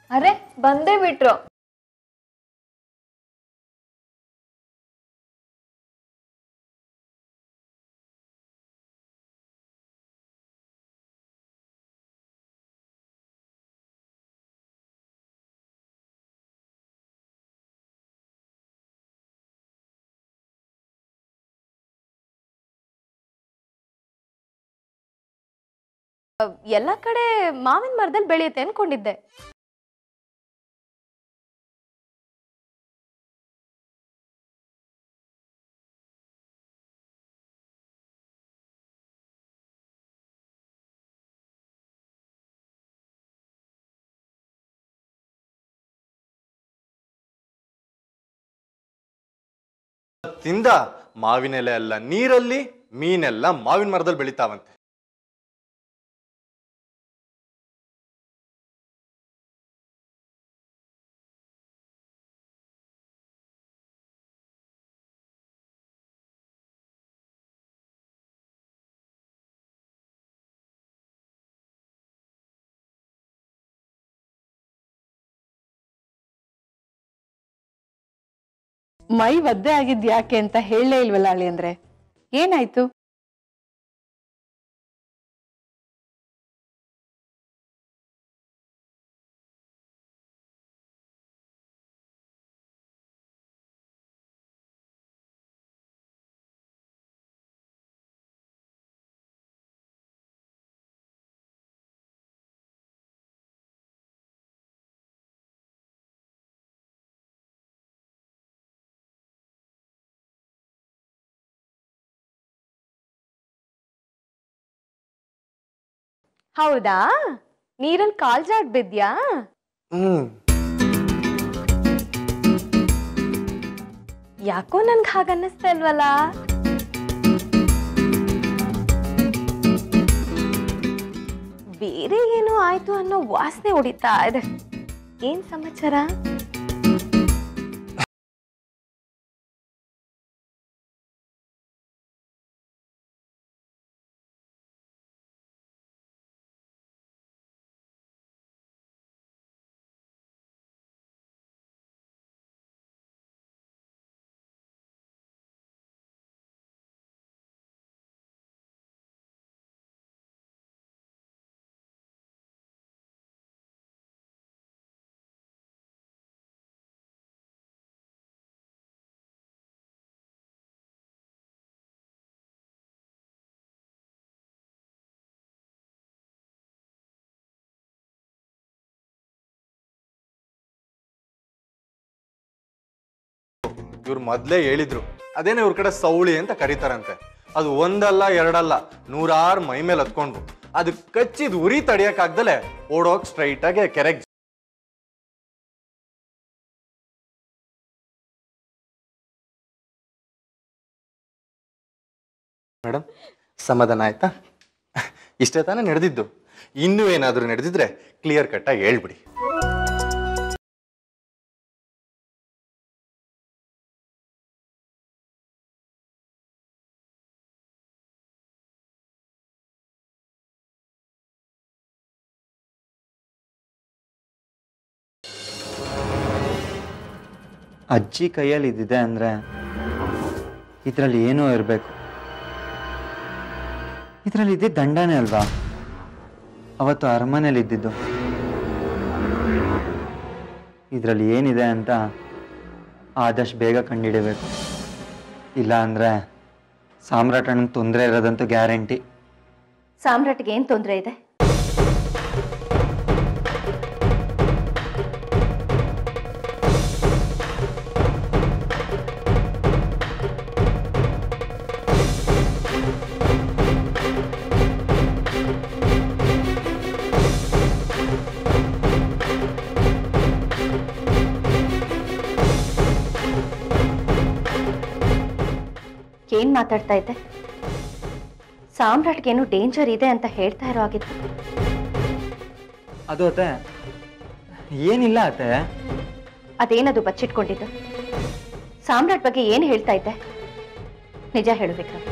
ಅರೆ ಬಂದೇ ಬಿಟ್ರು ಎಲ್ಲ ಕಡೆ ಮಾವಿನ ಮರದಲ್ಲಿ ಬೆಳೆಯುತ್ತೆ ಅನ್ಕೊಂಡಿದ್ದೆ ತಿಂದ ಮಾವಿನೆಲೆ ಎಲ್ಲ ನೀರಲ್ಲಿ ಮೀನೆಲ್ಲ ಮಾವಿನ ಮರದಲ್ಲಿ ಬೆಳಿತಾವಂತೆ ಮೈ ಒದ್ದೆ ಆಗಿದ್ ಯಾಕೆ ಅಂತ ಹೇಳಲೇ ಇಲ್ವಲ್ಲ ಅಳಿ ಅಂದ್ರೆ ಏನಾಯ್ತು ಹೌದಾ ನೀರಲ್ಲಿ ಕಾಲ್ ಜಾಡ್ ಬಿದ್ಯಾ ಹ್ಮ್ ಯಾಕೋ ನನ್ಗೆ ಹಾಗ ಅನ್ನಿಸ್ತಾ ಇಲ್ವಲ್ಲ ಬೇರೆ ಏನೋ ಆಯ್ತು ಅನ್ನೋ ವಾಸನೆ ಹೊಡಿತಾ ಇದೆ ಏನ್ ಸಮಾಚಾರ ಇವ್ರು ಮೊದ್ಲೇ ಹೇಳಿದ್ರು ಅದೇನೇ ಇವ್ರ ಕಡೆ ಸೌಳಿ ಅಂತ ಕರೀತಾರಂತೆ ಅದು ಒಂದಲ್ಲ ಎರಡಲ್ಲ ನೂರಾರು ಮೈ ಮೇಲೆ ಹತ್ಕೊಂಡು ಅದು ಕಚ್ಚಿದ್ ಉರಿ ತಡಿಯಕ್ಕಾಗ್ದಲೆ ಓಡೋಕ್ ಸ್ಟ್ರೈಟ್ ಆಗಿ ಕೆರೆಗ್ ಮೇಡಮ್ ಸಮಾಧಾನ ಆಯ್ತಾ ಇಷ್ಟೇ ತಾನೇ ನಡೆದಿದ್ದು ಇನ್ನೂ ಏನಾದರೂ ನಡೆದಿದ್ರೆ ಕ್ಲಿಯರ್ ಕಟ್ಟಾಗಿ ಹೇಳ್ಬಿಡಿ ಅಜ್ಜಿ ಕೈಯಲ್ಲಿ ಇದ್ದಿದೆ ಅಂದರೆ ಇದರಲ್ಲಿ ಏನೋ ಇರಬೇಕು ಇದರಲ್ಲಿ ಇದ್ದಿದ್ದು ದಂಡನೇ ಅಲ್ವಾ ಅವತ್ತು ಅರಮನೇಲಿ ಇದ್ದಿದ್ದು ಇದರಲ್ಲಿ ಏನಿದೆ ಅಂತ ಆದಷ್ಟು ಬೇಗ ಕಂಡುಹಿಡಿಬೇಕು ಇಲ್ಲ ಅಂದರೆ ಸಾಮ್ರಾಟನಿಗೆ ತೊಂದರೆ ಇರೋದಂತೂ ಗ್ಯಾರಂಟಿ ಸಾಮ್ರಾಟ್ಗೆ ಏನ್ ತೊಂದರೆ ಇದೆ ಏನ್ ಮಾತಾಡ್ತಾ ಇದ್ದೆ ಸಾಮ್ರಾಟ್ಗೇನು ಡೇಂಜರ್ ಇದೆ ಅಂತ ಹೇಳ್ತಾ ಇರೋ ಆಗಿತ್ತು ಅದು ಅತ್ತೆ ಏನಿಲ್ಲ ಅತ್ತೆ ಅದೇನದು ಬಚ್ಚಿಟ್ಕೊಂಡಿದ್ದು ಸಾಮ್ರಾಟ್ ಬಗ್ಗೆ ಏನ್ ಹೇಳ್ತಾ ಇದ್ದೆ ನಿಜ ಹೇಳು ವಿಕ್ರಮ್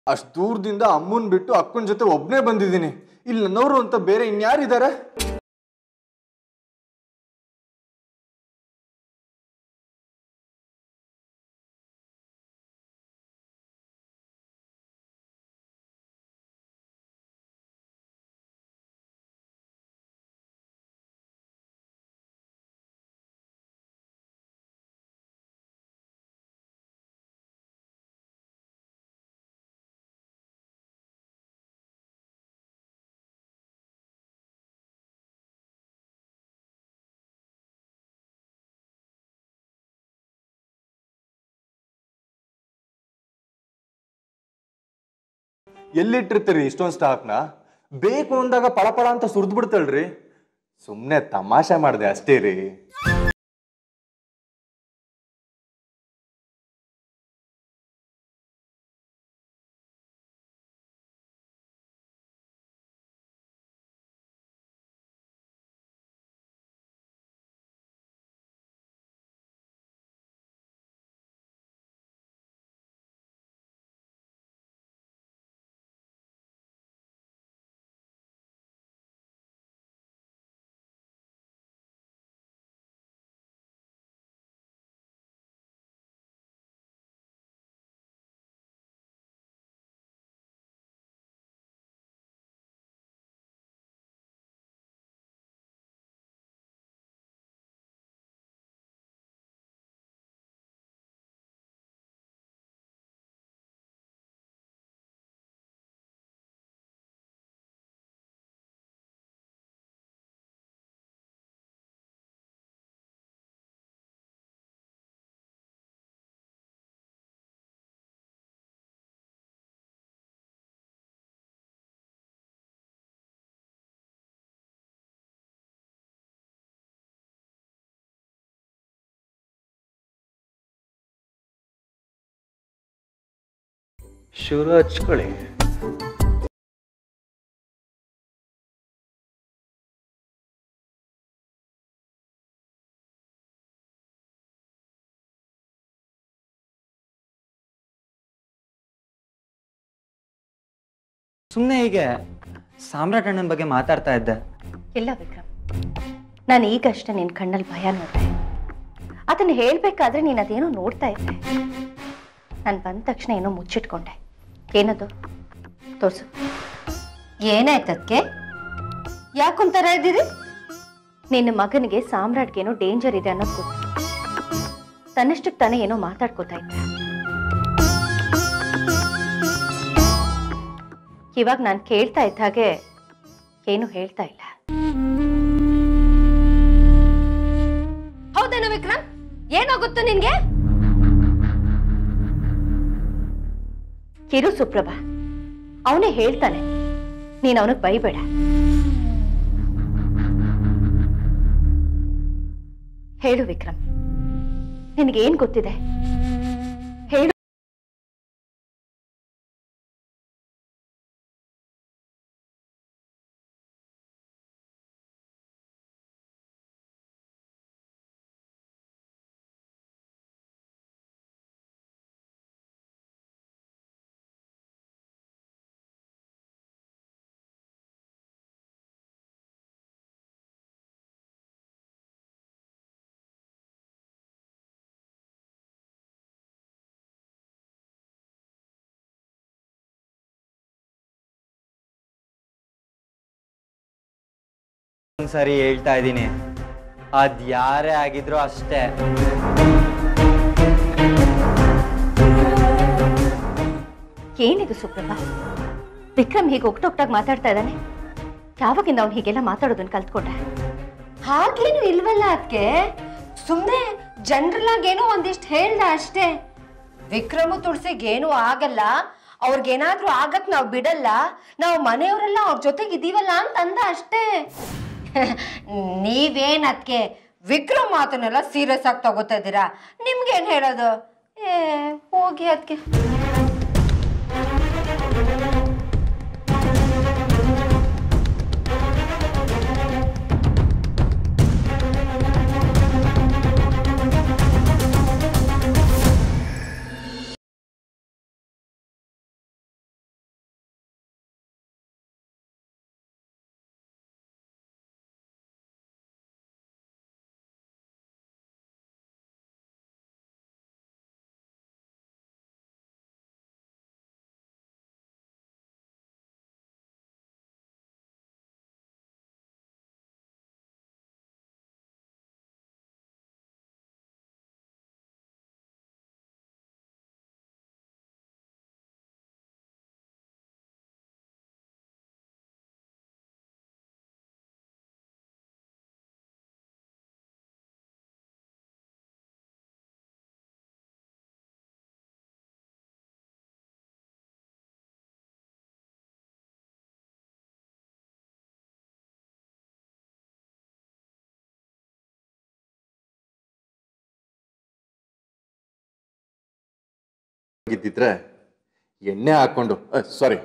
ಅಷ್ಟು ದೂರದಿಂದ ಅಮ್ಮನ್ ಬಿಟ್ಟು ಅಕ್ಕನ ಜೊತೆ ಒಬ್ನೇ ಬಂದಿದ್ದೀನಿ ಇಲ್ಲಿ ನನ್ನವರು ಅಂತ ಬೇರೆ ಇನ್ಯಾರಿದ್ದಾರೆ ಎಲ್ಲಿಟ್ಟಿರ್ತೀರಿ ಇಷ್ಟೊಂದು ಸ್ಟಾಕ್ನ ಬೇಕು ಅಂದಾಗ ಪಳಪಳ ಅಂತ ಸುರಿದು ಬಿಡ್ತಾಳ್ರಿ ಸುಮ್ಮನೆ ತಮಾಷೆ ಮಾಡಿದೆ ಅಷ್ಟೇ ರೀ ಶುರು ಹಚ್ಕೊಳ್ಳಿ ಸುಮ್ಮನೆ ಹೀಗೆ ಸಾಮ್ರಾಟ್ ಅಣ್ಣನ ಬಗ್ಗೆ ಮಾತಾಡ್ತಾ ಇದ್ದೆ ಇಲ್ಲ ವಿಕ್ರಮ್ ನಾನು ಈಗಷ್ಟೇ ನಿನ್ನ ಕಣ್ಣಲ್ಲಿ ಭಯ ನೋಡಿದೆ ಅದನ್ನು ಹೇಳಬೇಕಾದ್ರೆ ನೀನು ಅದೇನೋ ನೋಡ್ತಾ ಇದ್ದೆ ನಾನು ಬಂದ ತಕ್ಷಣ ಏನೋ ಮುಚ್ಚಿಟ್ಕೊಂಡೆ ಏನದು ತೋರ್ಸು ಏನಾಯ್ತದ್ಕೆ ಯಾಕೊಂತರ ಇದ್ದೀರಿ ನಿನ್ನ ಮಗನಿಗೆ ಸಾಮ್ರಾಟ್ಗೇನೋ ಡೇಂಜರ್ ಇದೆ ಅನ್ನೋದು ಗೊತ್ತು ತನ್ನಷ್ಟಕ್ಕೆ ತಾನೇ ಏನೋ ಮಾತಾಡ್ಕೋತಾ ಇದ್ದೆ ಇವಾಗ ನಾನು ಕೇಳ್ತಾ ಇದ್ದ ಹಾಗೆ ಏನು ಹೇಳ್ತಾ ಇಲ್ಲ ಹೌದೇನೋ ವಿಕ್ರಮ್ ಏನೋ ಗೊತ್ತು ನಿನ್ಗೆ ಕಿರು ಸುಪ್ರಭಾ ಅವನೇ ಹೇಳ್ತಾನೆ ನೀನು ಅವನಿಗೆ ಬೈಬೇಡ ಹೇಳು ವಿಕ್ರಮ್ ನಿನಗೇನ್ ಗೊತ್ತಿದೆ ಹೇಳು ಒಂದ್ಸರಿ ಹೇಳ್ತಾ ಇದ್ದೀನಿ ಅದ್ ಯಾರೇ ಆಗಿದ್ರು ಅಷ್ಟೇ ಏನಿದು ಸುಪ್ರಭಾ ವಿಕ್ರಮ್ ಹೀಗೆ ಒಗ್ಟೊಗ್ಟಾಗಿ ಮಾತಾಡ್ತಾ ಇದ್ದಾನೆ ಯಾವಾಗಿಂದ ಅವ್ನು ಹೀಗೆಲ್ಲ ಮಾತಾಡೋದನ್ನ ಕಲ್ತ್ಕೊಂಡೆ ಹಾಗೇನು ಇಲ್ವಲ್ಲ ಅದಕ್ಕೆ ಸುಮ್ಮನೆ ಜನರಲ್ ಆಗೇನೋ ಒಂದಿಷ್ಟು ಹೇಳ್ದ ಅಷ್ಟೇ ವಿಕ್ರಮ ತುಳಸಿಗೆ ಏನೂ ಆಗಲ್ಲ ಅವ್ರಿಗೇನಾದ್ರೂ ಆಗಕ್ ನಾವು ಬಿಡಲ್ಲ ನಾವು ಮನೆಯವರೆಲ್ಲ ಅವ್ರ ಜೊತೆಗೆ ಇದೀವಲ್ಲ ಅಂತ ಅಂದ ಅಷ್ಟೇ ನೀವೇನ್ ಅದಕ್ಕೆ ವಿಕ್ರಮ್ ಮಾತನ್ನೆಲ್ಲ ಸೀರಿಯಸ್ ಆಗಿ ತಗೋತಾ ಇದ್ದೀರಾ ನಿಮ್ಗೇನ್ ಹೇಳೋದು ಏ ಹೋಗಿ ಅದಕ್ಕೆ ಇದ್ದಿದ್ರೆ ಎಣ್ಣೆ ಹಾಕೊಂಡು ಸಾರಿ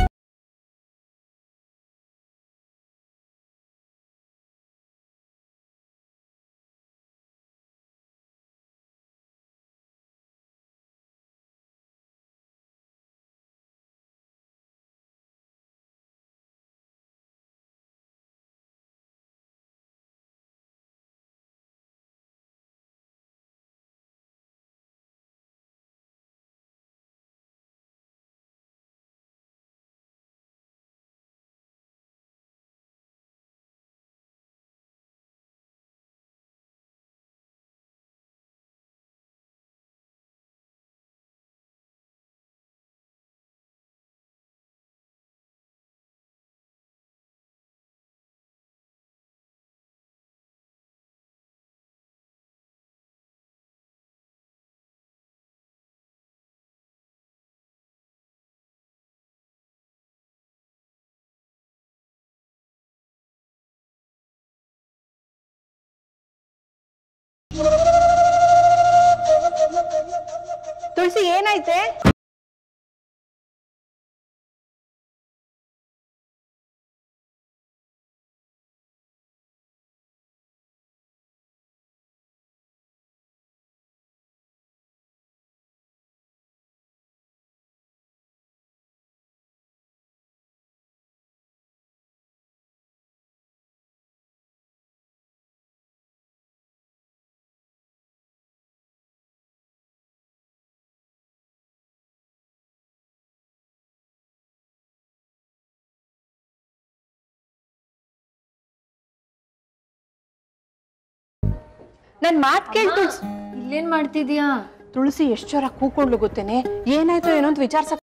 ತುಳಸಿ ಏನಾಯ್ತೆ ನನ್ ಮಾತ್ ಕೇಳ್ ತುಳ್ಸಿ ಇಲ್ಲೇನ್ ಮಾಡ್ತಿದ್ಯಾ ತುಳಸಿ ಎಷ್ಟ್ ಜೋರ ಕೂಕೊಂಡ್ಲು ಗೊತ್ತೇನೆ ಏನಾಯ್ತು ಏನೋ ಅಂತ ವಿಚಾರ್ಸಕ್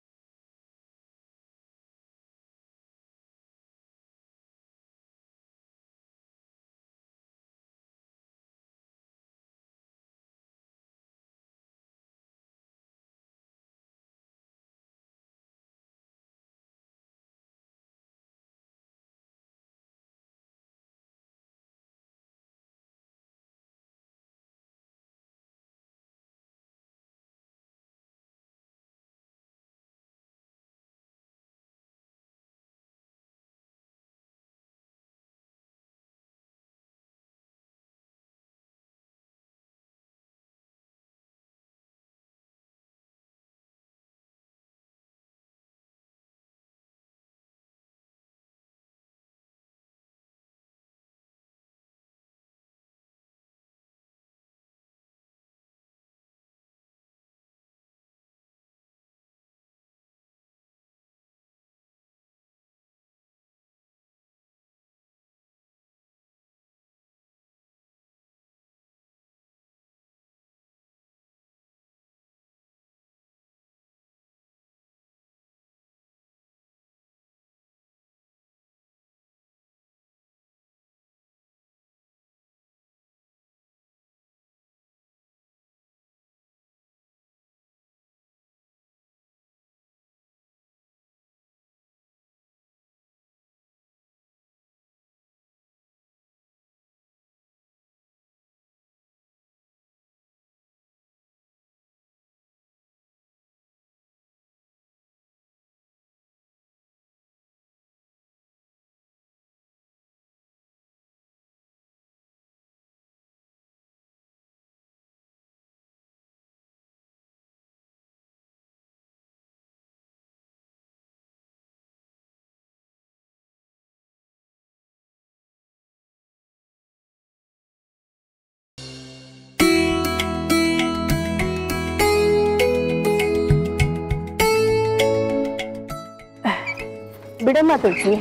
ಬಿಡಮ್ಮ ತುಳಸಿ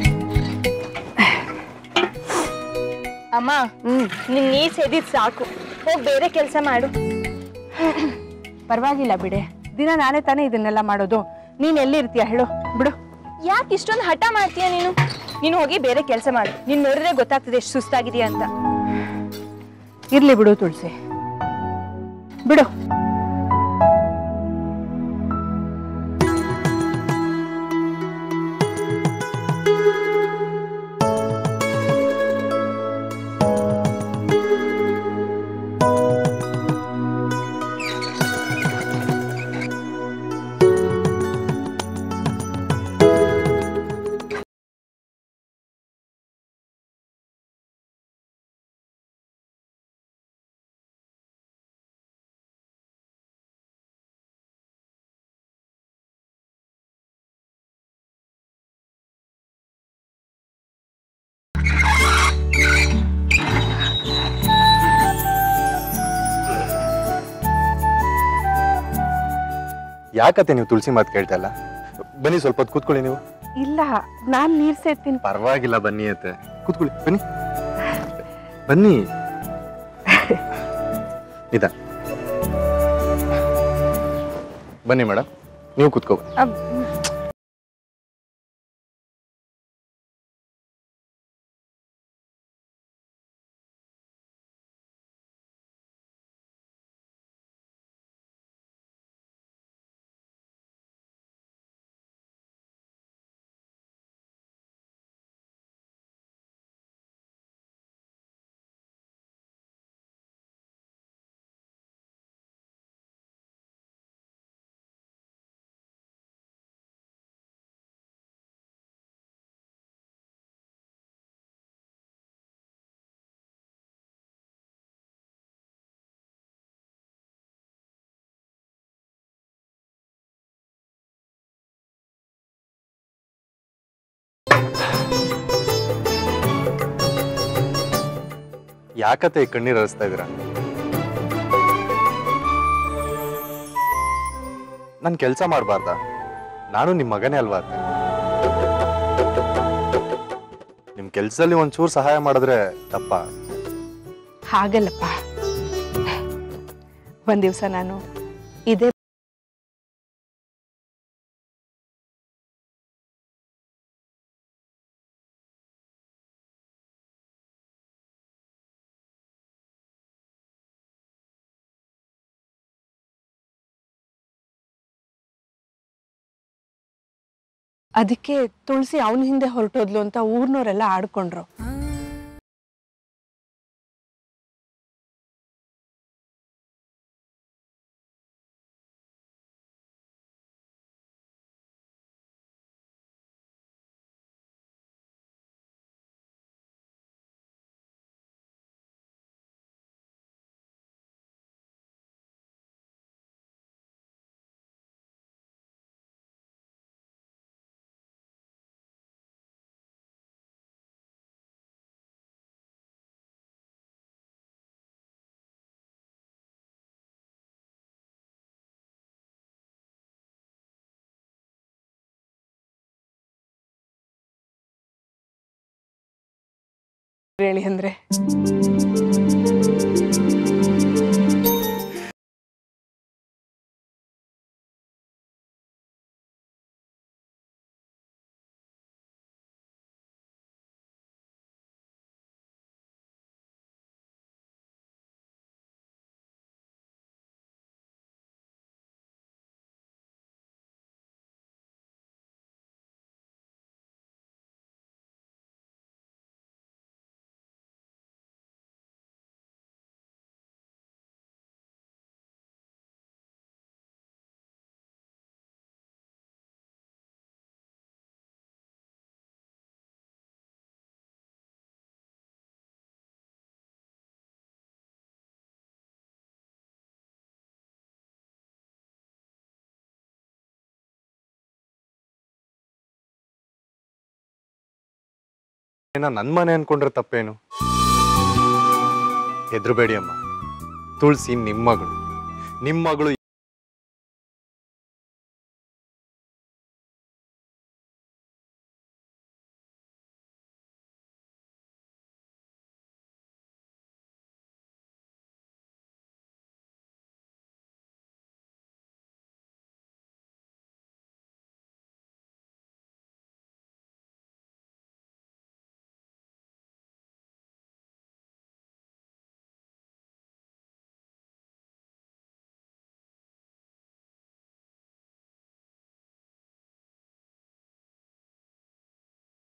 ಅಮ್ಮ ನಿನ್ ನೀರ್ ಸೇದಿದ್ ಸಾಕು ಹೋಗ್ ಬೇರೆ ಕೆಲಸ ಮಾಡು ಪರವಾಗಿಲ್ಲ ಬಿಡೆ ದಿನ ನಾನೇ ತಾನೇ ಇದನ್ನೆಲ್ಲ ಮಾಡೋದು ನೀನ್ ಎಲ್ಲಿರ್ತೀಯ ಹೇಳು ಬಿಡು ಯಾಕೆ ಇಷ್ಟೊಂದು ಹಠ ಮಾಡ್ತೀಯ ನೀನು ನೀನು ಹೋಗಿ ಬೇರೆ ಕೆಲಸ ಮಾಡು ನೀನ್ ನೋಡಿದ್ರೆ ಗೊತ್ತಾಗ್ತದೆ ಎಷ್ಟು ಸುಸ್ತಾಗಿದೆಯಾ ಅಂತ ಇರ್ಲಿ ಬಿಡು ತುಳಸಿ ಬಿಡು ಯಾಕತ್ತೆ ನೀವು ತುಳಸಿ ಮಾತು ಕೇಳ್ತಾ ಇಲ್ಲ ಬನ್ನಿ ಸ್ವಲ್ಪ ಹೊತ್ತು ಕೂತ್ಕೊಳ್ಳಿ ನೀವು ಇಲ್ಲ ನಾನ್ ನೀರ್ ಸೇರ್ತೀನಿ ಪರವಾಗಿಲ್ಲ ಬನ್ನಿ ಅತ್ತೆ ಕೂತ್ಕೊಳ್ಳಿ ಬನ್ನಿ ಬನ್ನಿ ನಿಧಾನ ಬನ್ನಿ ಮೇಡಮ್ ನೀವು ಕೂತ್ಕೋ ಯಾಕತ್ತೆ ಈ ಕಣ್ಣೀರ್ ಹರಿಸ್ತಾ ಇದ್ದೀರಾ ನನ್ ಕೆಲಸ ಮಾಡಬಾರ್ದ ನಾನು ನಿಮ್ ಮಗನೇ ಅಲ್ವಾ ಅತ್ತೆ ನಿಮ್ ಕೆಲ್ಸದಲ್ಲಿ ಒಂಚೂರು ಸಹಾಯ ಮಾಡಿದ್ರೆ ತಪ್ಪ ಹಾಗಲ್ಲಪ್ಪ ಒಂದ್ ದಿವ್ಸ ನಾನು ಇದೇ ಅದಕ್ಕೆ ತುಳಸಿ ಅವನ ಹಿಂದೆ ಹೊರಟೋದ್ಲು ಅಂತ ಊರ್ನವರೆಲ್ಲ ಆಡ್ಕೊಂಡ್ರು ಹೇಳಿ ಅಂದ್ರೆ ಏನ ನನ್ ಮನೆ ಅನ್ಕೊಂಡ್ರೆ ತಪ್ಪೇನು ಹೆದ್ರಬೇಡಿ ಅಮ್ಮ ತುಳಸಿ ನಿಮ್ ಮಗಳು ನಿಮ್ ಮಗಳು